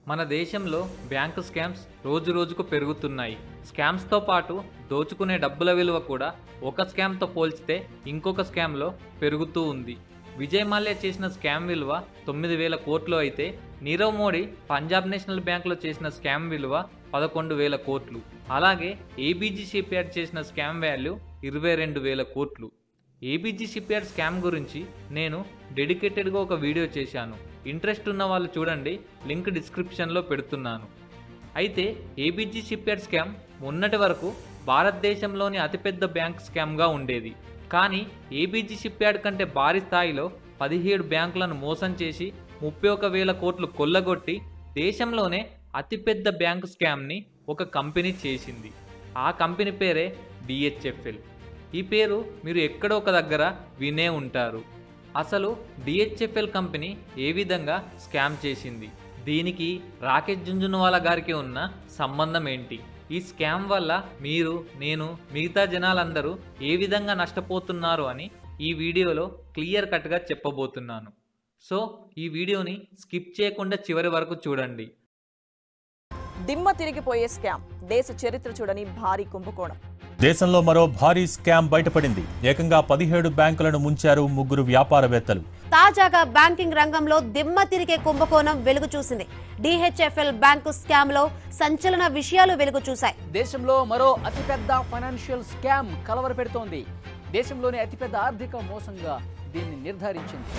మన దేశంలో bank scams రోజు రోజుకు పెరుగుతున్నాయి స్కామ్స్తో పాటు దోచుకునే డబ్బుల విలువ కూడా ఒక స్కామ్తో పోల్చితే ఇంకొక స్కామ్లో పెరుగుతూ ఉంది విజయ్ మాల్యా చేసిన స్కామ్ విలువ తొమ్మిది వేల కోట్లు అయితే నీరవ్ మోడీ పంజాబ్ నేషనల్ బ్యాంకులో చేసిన స్కామ్ విలువ పదకొండు వేల కోట్లు అలాగే ఏబీజీ షిప్యార్డ్ చేసిన స్కామ్ వాల్యూ ఇరవై రెండు వేల కోట్లు ఏబీజీ షిప్యార్డ్ స్కామ్ గురించి నేను డెడికేటెడ్గా ఒక వీడియో చేశాను ఇంట్రెస్ట్ ఉన్న వాళ్ళు చూడండి లింక్ డిస్క్రిప్షన్లో పెడుతున్నాను అయితే ఏబీజీ షిప్యార్డ్ స్కామ్ మొన్నటి వరకు భారతదేశంలోని అతిపెద్ద బ్యాంక్ స్కామ్గా ఉండేది కానీ ఏబీజీ షిప్యార్డ్ కంటే భారీ స్థాయిలో పదిహేడు బ్యాంకులను మోసం చేసి ముప్పై ఒక వేల కోట్లు కొల్లగొట్టి దేశంలోనే అతిపెద్ద బ్యాంక్ స్కామ్ని ఒక కంపెనీ చేసింది ఆ కంపెనీ పేరే డిహెచ్ఎఫ్ఎల్ ఈ పేరు మీరు ఎక్కడో ఒక దగ్గర వినే ఉంటారు అసలు డిహెచ్ఎఫ్ఎల్ కంపెనీ ఏ విధంగా స్కామ్ చేసింది దీనికి రాకేష్ జుంజునవాలా గారికి ఉన్న సంబంధం ఏంటి ఈ స్కామ్ వల్ల మీరు నేను మిగతా జనాలందరూ ఏ విధంగా నష్టపోతున్నారు అని ఈ వీడియోలో క్లియర్ కట్గా చెప్పబోతున్నాను సో ఈ వీడియోని స్కిప్ చేయకుండా చివరి వరకు చూడండి దిమ్మ తిరిగిపోయే స్కామ్ దేశ చరిత్ర చూడని భారీ కుంభకోణం దేశంలో మరో భారీ స్కామ్ బయటపడింది ఏకంగా పదిహేడు బ్యాంకులను ముంచారు ముగ్గురు వ్యాపారవేత్తలు తాజాగా బ్యాంకింగ్ రంగంలో దిమ్మ తిరిగే కుంభకోణం వెలుగు చూసింది డిహెచ్ఎఫ్ఎల్ బ్యాంకు స్కామ్ లో సంచలన విషయాలు వెలుగు చూశాయి దేశంలో మరో అతిపెద్ద ఫైనాన్షియల్ స్కామ్ కలవరపెడుతోంది దేశంలోని అతిపెద్ద ఆర్థిక మోసంగా దీన్ని నిర్ధారించింది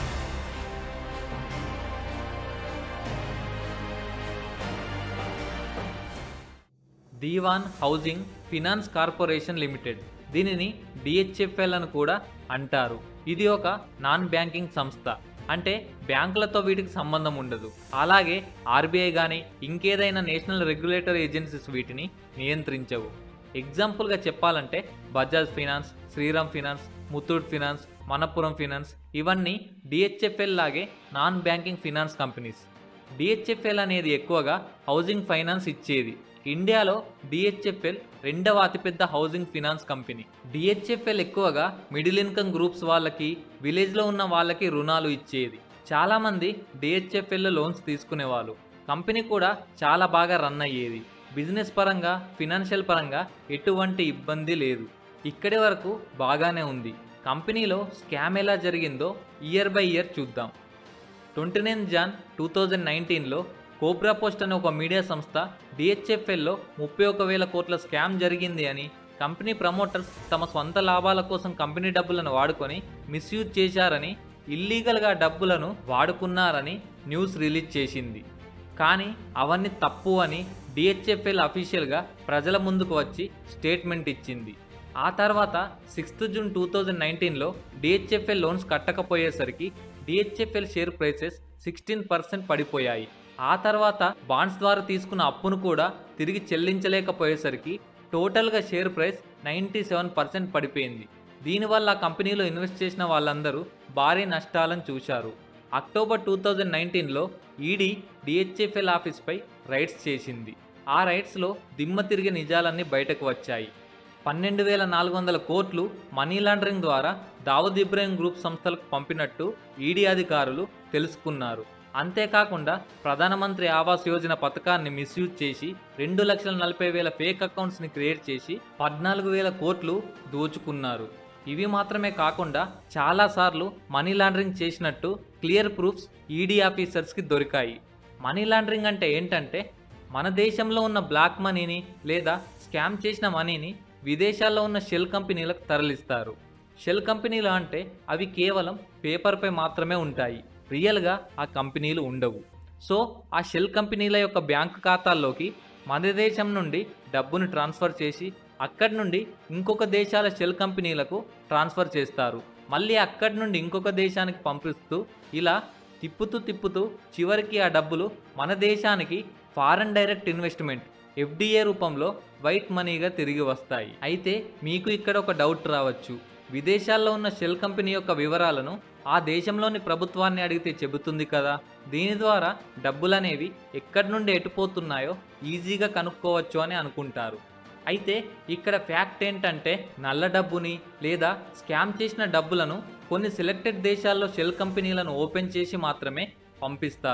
Dewan housing finance corporation limited దీనిని డిహెచ్ఎఫ్ఎల్ అని కూడా అంటారు ఇది ఒక నాన్ బ్యాంకింగ్ సంస్థ అంటే బ్యాంకులతో వీటికి సంబంధం ఉండదు అలాగే ఆర్బీఐ కానీ ఇంకేదైనా నేషనల్ రెగ్యులేటర్ ఏజెన్సీస్ వీటిని నియంత్రించవు ఎగ్జాంపుల్గా చెప్పాలంటే Bajaj finance Shriram finance Muthoot finance Manappuram finance ఇవన్నీ డిహెచ్ఎఫ్ఎల్ లాగే non banking finance companies DHFL అనేది ఎక్కువగా హౌసింగ్ ఫైనాన్స్ ఇచ్చేది ఇండియాలో డిహెచ్ఎఫ్ఎల్ రెండవ అతిపెద్ద హౌసింగ్ ఫినాన్స్ కంపెనీ డిహెచ్ఎఫ్ఎల్ ఎక్కువగా మిడిల్ ఇన్కమ్ గ్రూప్స్ వాళ్ళకి విలేజ్లో ఉన్న వాళ్ళకి రుణాలు ఇచ్చేది చాలామంది డిహెచ్ఎఫ్ఎల్లో లోన్స్ తీసుకునేవాళ్ళు కంపెనీ కూడా చాలా బాగా రన్ అయ్యేది బిజినెస్ పరంగా ఫినాన్షియల్ పరంగా ఎటువంటి ఇబ్బంది లేదు ఇక్కడి వరకు బాగానే ఉంది కంపెనీలో స్కామ్ ఎలా జరిగిందో ఇయర్ బై ఇయర్ చూద్దాం twenty nine Jan two thousand నైన్టీన్లో కోబ్రా పోస్ట్ అనే ఒక మీడియా సంస్థ డిహెచ్ఎఫ్ఎల్లో ముప్పై ఒక వేల కోట్ల స్కామ్ జరిగింది అని కంపెనీ ప్రమోటర్స్ తమ స్వంత లాభాల కోసం కంపెనీ డబ్బులను వాడుకొని మిస్యూజ్ చేశారని ఇల్లీగల్గా డబ్బులను వాడుకున్నారని న్యూస్ రిలీజ్ చేసింది కానీ అవన్నీ తప్పు అని డిహెచ్ఎఫ్ఎల్ అఫీషియల్గా ప్రజల ముందుకు వచ్చి స్టేట్మెంట్ ఇచ్చింది ఆ తర్వాత సిక్స్త్ జూన్ టూ థౌజండ్ నైన్టీన్లో డిహెచ్ఎఫ్ఎల్ లోన్స్ కట్టకపోయేసరికి DHFL share prices sixteen percent పడిపోయాయి ఆ తర్వాత బాండ్స్ ద్వారా తీసుకున్న అప్పును కూడా తిరిగి చెల్లించలేకపోయేసరికి టోటల్గా share price ninety seven percent పడిపోయింది దీనివల్ల ఆ కంపెనీలో ఇన్వెస్ట్ చేసిన వాళ్ళందరూ భారీ నష్టాలను చూశారు అక్టోబర్ టూ థౌజండ్ నైన్టీన్లో ఈడీ డిహెచ్ఎఫ్ఎల్ ఆఫీస్పై రైడ్స్ చేసింది ఆ రైడ్స్లో దిమ్మ తిరిగి నిజాలన్నీ బయటకు వచ్చాయి పన్నెండు వేల నాలుగు వందల కోట్లు మనీ లాండరింగ్ ద్వారా దావుద్ ఇబ్రాహిం గ్రూప్ సంస్థలకు పంపినట్టు ఈడీ అధికారులు తెలుసుకున్నారు అంతేకాకుండా ప్రధానమంత్రి ఆవాస్ యోజన పథకాన్ని మిస్యూజ్ చేసి రెండు లక్షల నలభై వేల ఫేక్ అకౌంట్స్ని క్రియేట్ చేసి పద్నాలుగు వేల కోట్లు దోచుకున్నారు ఇవి మాత్రమే కాకుండా చాలాసార్లు మనీ లాండరింగ్ చేసినట్టు క్లియర్ ప్రూఫ్స్ ఈడీ ఆఫీసర్స్కి దొరికాయి మనీ లాండరింగ్ అంటే ఏంటంటే మన దేశంలో ఉన్న బ్లాక్ మనీని లేదా స్కామ్ చేసిన మనీని విదేశాల్లో ఉన్న షెల్ కంపెనీలకు తరలిస్తారు షెల్ కంపెనీలు అంటే అవి కేవలం పేపర్పై మాత్రమే ఉంటాయి రియల్గా ఆ కంపెనీలు ఉండవు సో ఆ షెల్ కంపెనీల యొక్క బ్యాంకు ఖాతాల్లోకి మన దేశం నుండి డబ్బును ట్రాన్స్ఫర్ చేసి అక్కడి నుండి ఇంకొక దేశాల షెల్ కంపెనీలకు ట్రాన్స్ఫర్ చేస్తారు మళ్ళీ అక్కడి నుండి ఇంకొక దేశానికి పంపిస్తూ ఇలా తిప్పుతూ తిప్పుతూ చివరికి ఆ డబ్బులు మన దేశానికి ఫారెన్ డైరెక్ట్ ఇన్వెస్ట్మెంట్ ఎఫ్డిఏ రూపంలో వైట్ మనీగా తిరిగి వస్తాయి అయితే మీకు ఇక్కడ ఒక డౌట్ రావచ్చు విదేశాల్లో ఉన్న షెల్ కంపెనీ యొక్క వివరాలను ఆ దేశంలోని ప్రభుత్వాన్ని అడిగితే చెబుతుంది కదా దీని ద్వారా డబ్బులనేవి ఎక్కడి నుండి ఎటుపోతున్నాయో ఈజీగా కనుక్కోవచ్చు అని అనుకుంటారు అయితే ఇక్కడ ఫ్యాక్ట్ ఏంటంటే నల్ల డబ్బుని లేదా స్కామ్ చేసిన డబ్బులను కొన్ని సెలెక్టెడ్ దేశాల్లో షెల్ కంపెనీలను ఓపెన్ చేసి మాత్రమే పంపిస్తారు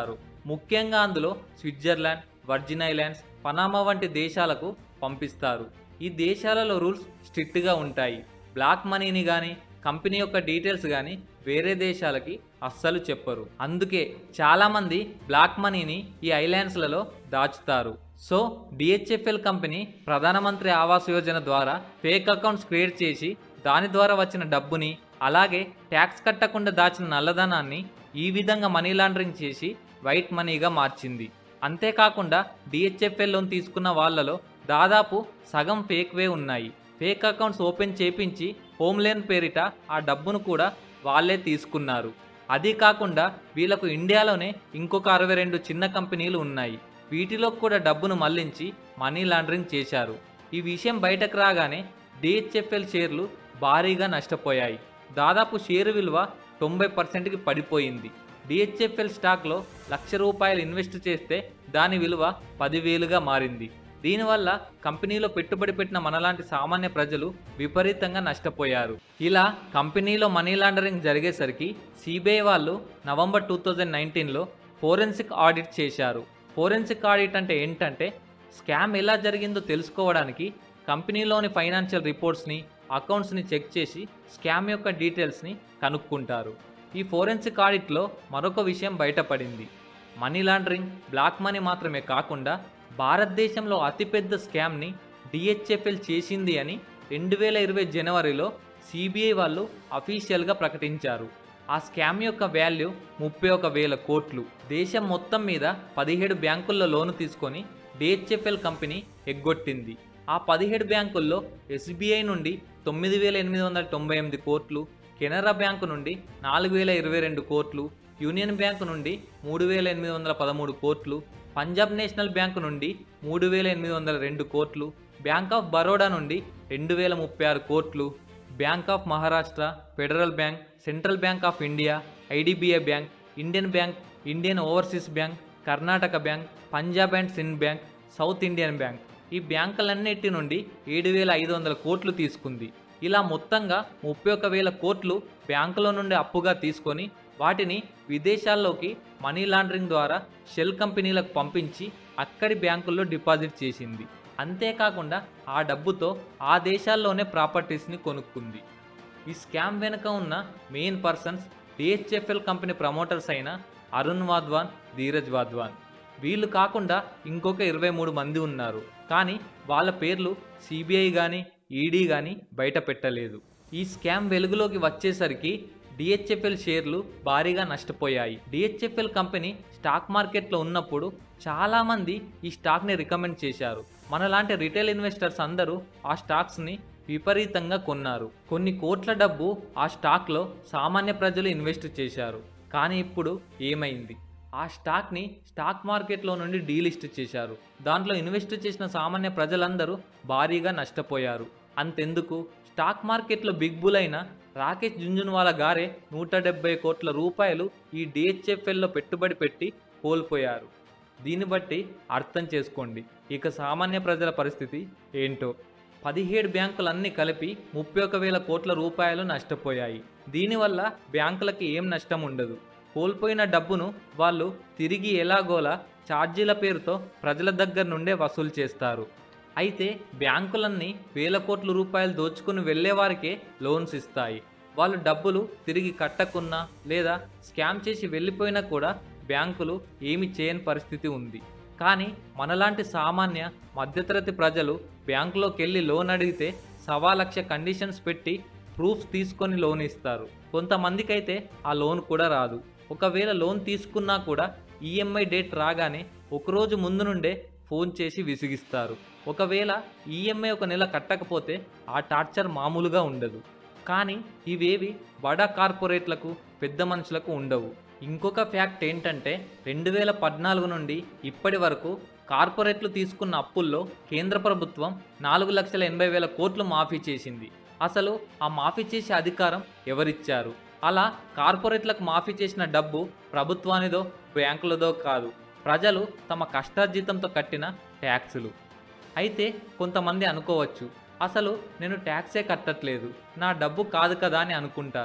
ముఖ్యంగా అందులో స్విట్జర్లాండ్ వర్జిన్ ఐలాండ్స్ పనామా వంటి దేశాలకు పంపిస్తారు ఈ దేశాలలో రూల్స్ స్ట్రిక్ట్గా ఉంటాయి బ్లాక్ మనీని కానీ కంపెనీ యొక్క డీటెయిల్స్ కానీ వేరే దేశాలకి అస్సలు చెప్పరు అందుకే చాలామంది బ్లాక్ మనీని ఈ ఐలాండ్స్లలో దాచుతారు so DHFL company Pradhanmantri Awas Yojana ద్వారా ఫేక్ అకౌంట్స్ క్రియేట్ చేసి దాని ద్వారా వచ్చిన డబ్బుని అలాగే ట్యాక్స్ కట్టకుండా దాచిన నల్లధనాన్ని ఈ విధంగా మనీ లాండరింగ్ చేసి వైట్ మనీగా మార్చింది అంతేకాకుండా డిహెచ్ఎఫ్ఎల్ లోన్ తీసుకున్న వాళ్ళలో దాదాపు సగం ఫేక్ వే ఉన్నాయి ఫేక్ అకౌంట్స్ ఓపెన్ చేపించి హోమ్ లోన్ పేరిట ఆ డబ్బును కూడా వాళ్ళే తీసుకున్నారు అది కాకుండా వీళ్ళకు ఇండియాలోనే ఇంకొక అరవై రెండు చిన్న కంపెనీలు ఉన్నాయి వీటిలో కూడా డబ్బును మళ్లించి మనీ లాండరింగ్ చేశారు ఈ విషయం బయటకు రాగానే డిహెచ్ఎఫ్ఎల్ షేర్లు భారీగా నష్టపోయాయి దాదాపు షేరు విలువ తొంభై పర్సెంట్కి పడిపోయింది డిహెచ్ఎఫ్ఎల్ స్టాక్లో లక్ష రూపాయలు ఇన్వెస్ట్ చేస్తే దాని విలువ పదివేలుగా మారింది దీనివల్ల కంపెనీలో పెట్టుబడి పెట్టిన మనలాంటి సామాన్య ప్రజలు విపరీతంగా నష్టపోయారు ఇలా కంపెనీలో మనీ లాండరింగ్ జరిగేసరికి సిబిఐ వాళ్ళు నవంబర్ టూ థౌజండ్ నైన్టీన్లో ఫోరెన్సిక్ ఆడిట్ చేశారు ఫోరెన్సిక్ ఆడిట్ అంటే ఏంటంటే స్కామ్ ఎలా జరిగిందో తెలుసుకోవడానికి కంపెనీలోని ఫైనాన్షియల్ రిపోర్ట్స్ని అకౌంట్స్ని చెక్ చేసి స్కామ్ యొక్క డీటెయిల్స్ని కనుక్కుంటారు ఈ ఫోరెన్సిక్ ఆడిట్లో మరొక విషయం బయటపడింది మనీ లాండరింగ్ బ్లాక్ మనీ మాత్రమే కాకుండా భారతదేశంలో అతిపెద్ద స్కామ్ని డిహెచ్ఎఫ్ఎల్ చేసింది అని రెండు వేల ఇరవై జనవరిలో సిబిఐ వాళ్ళు అఫీషియల్గా ప్రకటించారు ఆ స్కామ్ యొక్క వాల్యూ ముప్పై ఒక వేల కోట్లు దేశం మొత్తం మీద పదిహేడు బ్యాంకుల్లో లోను తీసుకొని డిహెచ్ఎఫ్ఎల్ కంపెనీ ఎగ్గొట్టింది ఆ పదిహేడు బ్యాంకుల్లో ఎస్బీఐ నుండి తొమ్మిది వేల ఎనిమిది వందల తొంభై ఎనిమిది కోట్లు కెనరా బ్యాంకు నుండి నాలుగు వేల ఇరవై రెండు కోట్లు యూనియన్ బ్యాంకు నుండి మూడు వేల ఎనిమిది వందల పదమూడు కోట్లు పంజాబ్ నేషనల్ బ్యాంకు నుండి మూడు వేల ఎనిమిది వందల రెండు కోట్లు బ్యాంక్ ఆఫ్ బరోడా నుండి రెండు వేల ముప్పై ఆరు కోట్లు bank of Maharashtra federal bank central bank of India IDBI bank Indian bank Indian overseas bank Karnataka bank Punjab and Sindh bank south Indian bank ఈ బ్యాంకులన్నిటి నుండి ఏడు వేల ఐదు వందల కోట్లు తీసుకుంది ఇలా మొత్తంగా ముప్పై ఒక వేల కోట్లు బ్యాంకులో నుండి అప్పుగా తీసుకొని వాటిని విదేశాల్లోకి మనీ లాండరింగ్ ద్వారా షెల్ కంపెనీలకు పంపించి అక్కడి బ్యాంకుల్లో డిపాజిట్ చేసింది అంతేకాకుండా ఆ డబ్బుతో ఆ దేశాల్లోనే ప్రాపర్టీస్ని కొనుక్కుంది ఈ స్కామ్ వెనుక ఉన్న main persons DHFL company promoters అయిన అరుణ్ వాధ్వాన్ ధీరజ్ వాధ్వాన్ వీళ్ళు కాకుండా ఇంకొక ఇరవై మూడు మంది ఉన్నారు కానీ వాళ్ళ పేర్లు సిబిఐ కానీ ఈడీ కానీ బయట పెట్టలేదు ఈ స్కామ్ వెలుగులోకి వచ్చేసరికి డిహెచ్ఎఫ్ఎల్ షేర్లు భారీగా నష్టపోయాయి డిహెచ్ఎఫ్ఎల్ కంపెనీ స్టాక్ మార్కెట్లో ఉన్నప్పుడు చాలామంది ఈ స్టాక్ని రికమెండ్ చేశారు మనలాంటి రిటైల్ ఇన్వెస్టర్స్ అందరూ ఆ స్టాక్స్ని విపరీతంగా కొన్నారు కొన్ని కోట్ల డబ్బు ఆ స్టాక్లో సామాన్య ప్రజలు ఇన్వెస్ట్ చేశారు కానీ ఇప్పుడు ఏమైంది ఆ స్టాక్ని స్టాక్ మార్కెట్లో నుండి డీలిస్ట్ చేశారు దాంట్లో ఇన్వెస్ట్ చేసిన సామాన్య ప్రజలందరూ భారీగా నష్టపోయారు అంతెందుకు స్టాక్ మార్కెట్లో బిగ్ బుల్ అయిన రాకేష్ జుంజున్వాలా గారే నూట డెబ్బై కోట్ల రూపాయలు ఈ డిహెచ్ఎఫ్ఎల్లో పెట్టుబడి పెట్టి కోల్పోయారు దీన్ని బట్టి అర్థం చేసుకోండి ఇక సామాన్య ప్రజల పరిస్థితి ఏంటో పదిహేడు బ్యాంకులన్నీ కలిపి ముప్పై ఒక వేల కోట్ల రూపాయలు నష్టపోయాయి దీనివల్ల బ్యాంకులకి ఏం నష్టం ఉండదు కోల్పోయిన డబ్బును వాళ్ళు తిరిగి ఎలాగోలా ఛార్జీల పేరుతో ప్రజల దగ్గర నుండే వసూలు చేస్తారు అయితే బ్యాంకులన్నీ వేల కోట్ల రూపాయలు దోచుకుని వెళ్ళేవారికే లోన్స్ ఇస్తాయి వాళ్ళు డబ్బులు తిరిగి కట్టకున్నా లేదా స్కామ్ చేసి వెళ్ళిపోయినా కూడా బ్యాంకులు ఏమి చేయని పరిస్థితి ఉంది కానీ మనలాంటి సామాన్య మధ్యతరగతి ప్రజలు బ్యాంకులోకి వెళ్ళి లోన్ అడిగితే సవా లక్ష కండిషన్స్ పెట్టి ప్రూఫ్స్ తీసుకొని లోన్ ఇస్తారు కొంతమందికి అయితే ఆ లోన్ కూడా రాదు ఒకవేళ లోన్ తీసుకున్నా కూడా ఈఎంఐ డేట్ రాగానే ఒకరోజు ముందు నుండే ఫోన్ చేసి విసిగిస్తారు ఒకవేళ ఈఎంఐ ఒక నెల కట్టకపోతే ఆ టార్చర్ మామూలుగా ఉండదు కానీ ఇవేవి బడా కార్పొరేట్లకు పెద్ద మనుషులకు ఉండవు ఇంకొక ఫ్యాక్ట్ ఏంటంటే రెండు వేల పద్నాలుగు నుండి ఇప్పటి వరకు కార్పొరేట్లు తీసుకున్న అప్పుల్లో కేంద్ర ప్రభుత్వం నాలుగు లక్షల ఎనభై వేల కోట్లు మాఫీ చేసింది అసలు ఆ మాఫీ చేసే అధికారం ఎవరిచ్చారు అలా కార్పొరేట్లకు మాఫీ చేసిన డబ్బు ప్రభుత్వానిదో బ్యాంకులదో కాదు ప్రజలు తమ కష్టార్జితంతో కట్టిన ట్యాక్సులు అయితే కొంతమంది అనుకోవచ్చు అసలు నేను ట్యాక్సే కట్టట్లేదు నా డబ్బు కాదు కదా అని అనుకుంటారు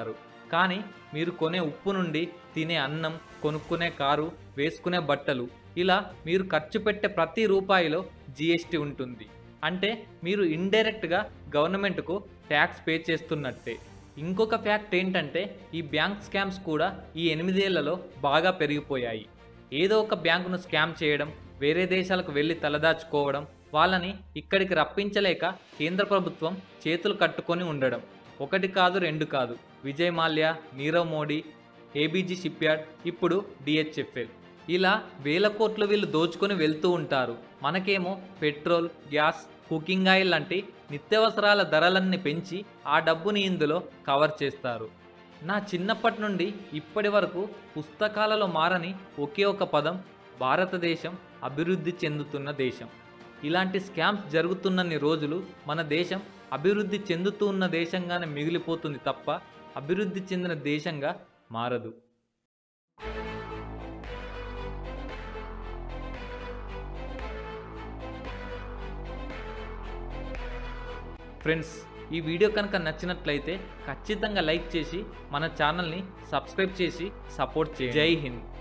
కానీ మీరు కొనే ఉప్పు నుండి తినే అన్నం కొనుక్కునే కారు వేసుకునే బట్టలు ఇలా మీరు ఖర్చు పెట్టే ప్రతి రూపాయిలో జిఎస్టీ ఉంటుంది అంటే మీరు ఇండైరెక్ట్గా గవర్నమెంట్కు ట్యాక్స్ పే చేస్తున్నట్టే ఇంకొక ఫ్యాక్ట్ ఏంటంటే ఈ బ్యాంక్ స్కామ్స్ కూడా ఈ ఎనిమిదేళ్లలో బాగా పెరిగిపోయాయి ఏదో ఒక బ్యాంకును స్కామ్ చేయడం వేరే దేశాలకు వెళ్ళి తలదాచుకోవడం వాళ్ళని ఇక్కడికి రప్పించలేక కేంద్ర ప్రభుత్వం చేతులు కట్టుకొని ఉండడం ఒకటి కాదు రెండు కాదు విజయ్ మాల్యా నీరవ్ మోడీ ఏబీజీ షిప్యార్డ్ ఇప్పుడు డిహెచ్ఎఫ్ఎల్ ఇలా వేల కోట్లు వీళ్ళు దోచుకొని వెళ్తూ ఉంటారు మనకేమో పెట్రోల్ గ్యాస్ కుకింగ్ ఆయిల్ లాంటి నిత్యావసరాల ధరలన్నీ పెంచి ఆ డబ్బుని ఇందులో కవర్ చేస్తారు నా చిన్నప్పటి నుండి ఇప్పటి వరకు పుస్తకాలలో మారని ఒకే ఒక పదం భారతదేశం అభివృద్ధి చెందుతున్న దేశం ఇలాంటి స్కామ్స్ జరుగుతున్నన్ని రోజులు మన దేశం అభివృద్ధి చెందుతూ ఉన్న దేశంగానే మిగిలిపోతుంది తప్ప అభివృద్ధి చెందిన దేశంగా మారదు ఫ్రెండ్స్ ఈ వీడియో కనుక నచ్చినట్లయితే ఖచ్చితంగా లైక్ చేసి మన ఛానల్ని సబ్స్క్రైబ్ చేసి సపోర్ట్ చేయండి జై హింద్